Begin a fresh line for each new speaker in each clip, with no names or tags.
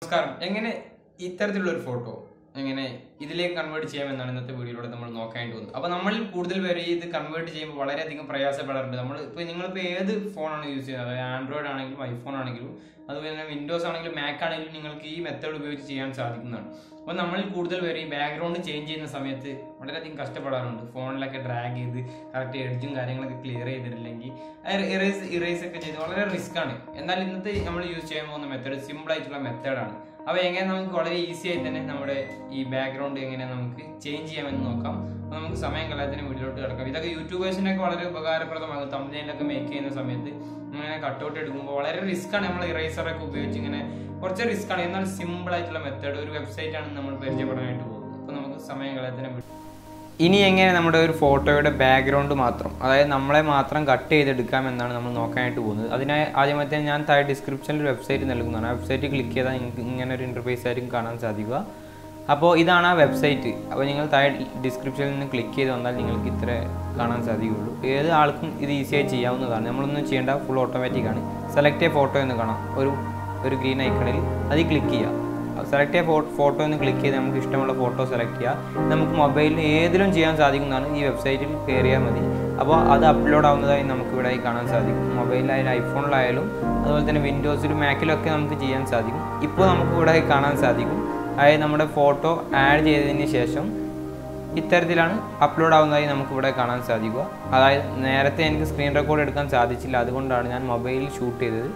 നമസ്കാരം എങ്ങനെ ഇത്തരത്തിലുള്ള ഒരു ഫോട്ടോ എങ്ങനെ ഇതിലേക്ക് കൺവേർട്ട് ചെയ്യാമെന്നാണ് ഇന്നത്തെ വീഡിയോയിലൂടെ നമ്മൾ നോക്കാനായിട്ട് പോകുന്നത് അപ്പോൾ നമ്മളിൽ കൂടുതൽ പേര് ഇത് കൺവേർട്ട് ചെയ്യുമ്പോൾ വളരെയധികം പ്രയാസപ്പെടാറുണ്ട് നമ്മൾ ഇപ്പോൾ നിങ്ങളിപ്പോൾ ഏത് ഫോണാണ് യൂസ് ചെയ്യുന്നത് അതായത് ആൻഡ്രോയിഡ് ആണെങ്കിലും ഐഫോൺ ആണെങ്കിലും അതുപോലെ തന്നെ വിൻഡോസ് ആണെങ്കിലും മാക് ആണെങ്കിലും നിങ്ങൾക്ക് ഈ മെത്തേഡ് ഉപയോഗിച്ച് ചെയ്യാൻ സാധിക്കുന്നതാണ് അപ്പോൾ നമ്മളിൽ കൂടുതൽ പേര് ഈ ബാക്ക്ഗ്രൗണ്ട് ചേഞ്ച് ചെയ്യുന്ന സമയത്ത് വളരെയധികം കഷ്ടപ്പെടാറുണ്ട് ഫോണിലൊക്കെ ഡ്രാഗ് ചെയ്ത് കറക്റ്റ് എഡ്ജും കാര്യങ്ങളൊക്കെ ക്ലിയർ ചെയ്തിട്ടില്ലെങ്കിൽ ഇറേസ് ഇറേസ് ഒക്കെ ചെയ്ത് വളരെ റിസ്ക് ആണ് എന്നാൽ ഇന്നത്തെ നമ്മൾ യൂസ് ചെയ്യാൻ പോകുന്ന മെത്തേഡ് സിമ്പിൾ ആയിട്ടുള്ള മെത്തേഡാണ് അപ്പോൾ എങ്ങനെ നമുക്ക് വളരെ ഈസി ആയി തന്നെ നമ്മുടെ ഈ ബാക്ക്ഗ്രൗണ്ട് എങ്ങനെ നമുക്ക് ചേഞ്ച് ചെയ്യാമെന്ന് നോക്കാം അപ്പോൾ നമുക്ക് സമയം കളയാത്തിന് വീട്ടിലോട്ട് കിടക്കാം ഇതൊക്കെ യൂട്യൂബേഴ്സിനൊക്കെ വളരെ ഉപകാരപ്രദമാകും തമിഴ്നയിലൊക്കെ മേക്ക് ചെയ്യുന്ന സമയത്ത് ഇങ്ങനെ കട്ടൗട്ട് എടുക്കുമ്പോൾ വളരെ റിസ്ക് ആണ് നമ്മൾ ഇറേസറൊക്കെ ഉപയോഗിച്ച് ഇങ്ങനെ കുറച്ച് റിസ്ക് ആണ് എന്നാൽ സിമ്പിൾ ആയിട്ടുള്ള മെത്തേഡ് ഒരു വെബ്സൈറ്റ് ആണ് നമ്മൾ പരിചയപ്പെടാനായിട്ട് പോകുന്നത് അപ്പോൾ നമുക്ക് സമയം കളയാത്തിന് വീ- ഇനി എങ്ങനെ നമ്മുടെ ഒരു ഫോട്ടോയുടെ ബാക്ക്ഗ്രൗണ്ട് മാത്രം അതായത് നമ്മളെ മാത്രം കട്ട് ചെയ്തെടുക്കാം എന്നാണ് നമ്മൾ നോക്കാനായിട്ട് പോകുന്നത് അതിനായി ആദ്യമായിട്ട് ഞാൻ താഴെ ഡിസ്ക്രിപ്ഷനിൽ ഒരു വെബ്സൈറ്റ് നൽകുന്നതാണ് ആ വെബ്സൈറ്റ് ക്ലിക്ക് ചെയ്താൽ നിങ്ങൾക്ക് ഇങ്ങനെ ഒരു ഇൻ്റർഫേസ് ആയിരിക്കും കാണാൻ സാധിക്കുക അപ്പോൾ ഇതാണ് ആ വെബ്സൈറ്റ് അപ്പോൾ നിങ്ങൾ താഴെ ഡിസ്ക്രിപ്ഷനിൽ നിന്ന് ക്ലിക്ക് ചെയ്ത് വന്നാൽ നിങ്ങൾക്ക് ഇത്ര കാണാൻ സാധിക്കുകയുള്ളൂ ഏത് ആൾക്കും ഇത് ഈസിയായി ചെയ്യാവുന്നതാണ് നമ്മളൊന്നും ചെയ്യേണ്ട ഫുൾ ഓട്ടോമാറ്റിക് ആണ് സെലക്ട് ചെയ്യ ഫോട്ടോ എന്ന് കാണാം ഒരു ഒരു ഗ്രീൻ ഐക്കണിൽ അതിൽ ക്ലിക്ക് ചെയ്യുക സെലക്ട് ചെയ്യ ഫോട്ടോ എന്ന് ക്ലിക്ക് ചെയ്ത് നമുക്ക് ഇഷ്ടമുള്ള ഫോട്ടോ സെലക്ട് ചെയ്യുക നമുക്ക് മൊബൈലിൽ ഏതിലും ചെയ്യാൻ സാധിക്കുന്നതാണ് ഈ വെബ്സൈറ്റിൽ കയറിയാൽ മതി അപ്പോൾ അത് അപ്ലോഡ് ആവുന്നതായി നമുക്ക് ഇവിടെ കാണാൻ സാധിക്കും മൊബൈലിലായാലും ഐഫോണിലായാലും അതുപോലെ തന്നെ വിൻഡോസിലും മാക്കിലൊക്കെ നമുക്ക് ചെയ്യാൻ സാധിക്കും ഇപ്പോൾ നമുക്ക് ഇവിടെ കാണാൻ സാധിക്കും അതായത് നമ്മുടെ ഫോട്ടോ ആഡ് ചെയ്തതിന് ശേഷം ഇത്തരത്തിലാണ് അപ്ലോഡ് ആവുന്നതായി നമുക്ക് ഇവിടെ കാണാൻ സാധിക്കുക അതായത് നേരത്തെ എനിക്ക് സ്ക്രീൻ റെക്കോർഡ് എടുക്കാൻ സാധിച്ചില്ല അതുകൊണ്ടാണ് ഞാൻ മൊബൈലിൽ ഷൂട്ട് ചെയ്തത്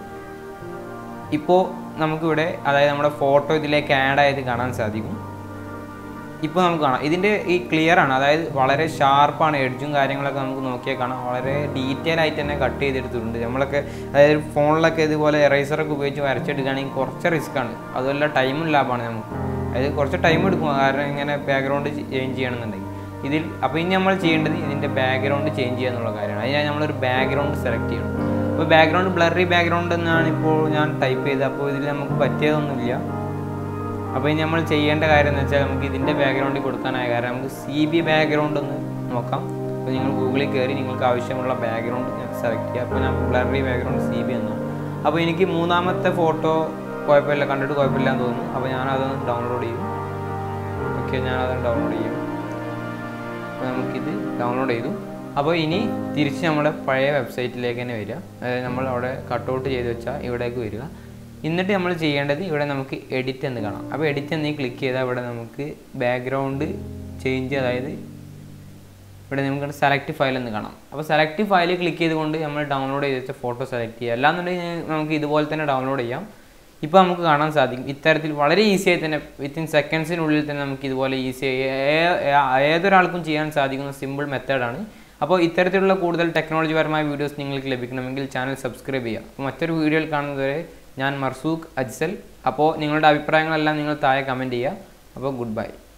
ഇപ്പോൾ നമുക്കിവിടെ അതായത് നമ്മുടെ ഫോട്ടോ ഇതിലേക്ക് ആഡ് ആയത് കാണാൻ സാധിക്കും ഇപ്പോൾ നമുക്ക് കാണാം ഇതിൻ്റെ ഈ ക്ലിയർ ആണ് അതായത് വളരെ ഷാർപ്പാണ് എഡ്ജും കാര്യങ്ങളൊക്കെ നമുക്ക് നോക്കിയാൽ കാണാം വളരെ ഡീറ്റെയിൽ ആയിട്ട് തന്നെ കട്ട് ചെയ്തെടുത്തിട്ടുണ്ട് നമ്മളൊക്കെ അതായത് ഫോണിലൊക്കെ ഇതുപോലെ എറൈസറൊക്കെ ഉപയോഗിച്ച് വരച്ചെടുക്കുകയാണെങ്കിൽ കുറച്ച് റിസ്ക് ആണ് അതുമല്ല ടൈമും ലാഭമാണ് നമുക്ക് അതായത് കുറച്ച് ടൈം എടുക്കും കാരണം ഇങ്ങനെ ബാക്ക്ഗ്രൗണ്ട് ചേഞ്ച് ചെയ്യണമെന്നുണ്ടെങ്കിൽ ഇതിൽ അപ്പോൾ ഇനി നമ്മൾ ചെയ്യേണ്ടത് ഇതിൻ്റെ ബാക്ക്ഗ്രൗണ്ട് ചേഞ്ച് ചെയ്യുക എന്നുള്ള കാര്യമാണ് അതിനായി നമ്മളൊരു ബാക്ക്ഗ്രൗണ്ട് സെലക്ട് ചെയ്യണം അപ്പോൾ ബാക്ക്ഗ്രൗണ്ട് ബ്ലറി ബാക്ക്ഗ്രൗണ്ട് എന്നാണ് ഇപ്പോൾ ഞാൻ ടൈപ്പ് ചെയ്തത് അപ്പോൾ ഇതിൽ നമുക്ക് പറ്റിയതൊന്നുമില്ല അപ്പോൾ ഇനി നമ്മൾ ചെയ്യേണ്ട കാര്യം എന്ന് വെച്ചാൽ നമുക്ക് ഇതിൻ്റെ ബാക്ക്ഗ്രൗണ്ടിൽ കൊടുക്കാനായ കാര്യം നമുക്ക് സി ബി ബാക്ക്ഗ്രൗണ്ട് ഒന്ന് നോക്കാം അപ്പോൾ നിങ്ങൾ ഗൂഗിളിൽ കയറി നിങ്ങൾക്ക് ആവശ്യമുള്ള ബാക്ക്ഗ്രൗണ്ട് സെലക്ട് ചെയ്യുക അപ്പോൾ ഞാൻ ബ്ലറി ബാക്ക്ഗ്രൗണ്ട് സി ബി എന്നാണ് അപ്പോൾ എനിക്ക് മൂന്നാമത്തെ ഫോട്ടോ കുഴപ്പമില്ല കണ്ടിട്ട് കുഴപ്പമില്ല എന്ന് തോന്നുന്നു അപ്പോൾ ഞാനതൊന്ന് ഡൗൺലോഡ് ചെയ്യും ഓക്കെ ഞാനത് ഡൗൺലോഡ് ചെയ്യും അപ്പോൾ നമുക്കിത് ഡൗൺലോഡ് ചെയ്തു അപ്പോൾ ഇനി തിരിച്ച് നമ്മുടെ പഴയ വെബ്സൈറ്റിലേക്ക് തന്നെ വരിക അതായത് നമ്മൾ അവിടെ കട്ടൗട്ട് ചെയ്ത് വെച്ചാൽ ഇവിടേക്ക് വരിക എന്നിട്ട് നമ്മൾ ചെയ്യേണ്ടത് ഇവിടെ നമുക്ക് എഡിറ്റ് എന്ന് കാണാം അപ്പോൾ എഡിറ്റ് എന്ന് ക്ലിക്ക് ചെയ്താൽ ഇവിടെ നമുക്ക് ബാക്ക്ഗ്രൗണ്ട് ചേഞ്ച് അതായത് ഇവിടെ നമുക്ക് സെലക്ട് ഫയൽ എന്ന് കാണാം അപ്പോൾ സെലക്ട് ഫയൽ ക്ലിക്ക് ചെയ്തുകൊണ്ട് നമ്മൾ ഡൗൺലോഡ് ചെയ്ത് വെച്ച ഫോട്ടോ സെലക്ട് ചെയ്യുക അല്ലാന്നുണ്ടെങ്കിൽ നമുക്ക് ഇതുപോലെ തന്നെ ഡൗൺലോഡ് ചെയ്യാം ഇപ്പോൾ നമുക്ക് കാണാൻ സാധിക്കും ഇത്തരത്തിൽ വളരെ ഈസി ആയി തന്നെ വിത്തിൻ സെക്കൻഡ്സിനുള്ളിൽ തന്നെ നമുക്ക് ഇതുപോലെ ഈസി ഏതൊരാൾക്കും ചെയ്യാൻ സാധിക്കുന്ന സിമ്പിൾ മെത്തേഡാണ് അപ്പോൾ ഇത്തരത്തിലുള്ള കൂടുതൽ ടെക്നോളജി പരമായ വീഡിയോസ് നിങ്ങൾക്ക് ലഭിക്കണമെങ്കിൽ ചാനൽ സബ്സ്ക്രൈബ് ചെയ്യുക അപ്പോൾ മറ്റൊരു വീഡിയോയിൽ കാണുന്നതുവരെ ഞാൻ മർസൂഖ് അജ്സൽ അപ്പോൾ നിങ്ങളുടെ അഭിപ്രായങ്ങളെല്ലാം നിങ്ങൾ താഴെ കമൻറ്റ് ചെയ്യുക അപ്പോൾ ഗുഡ് ബൈ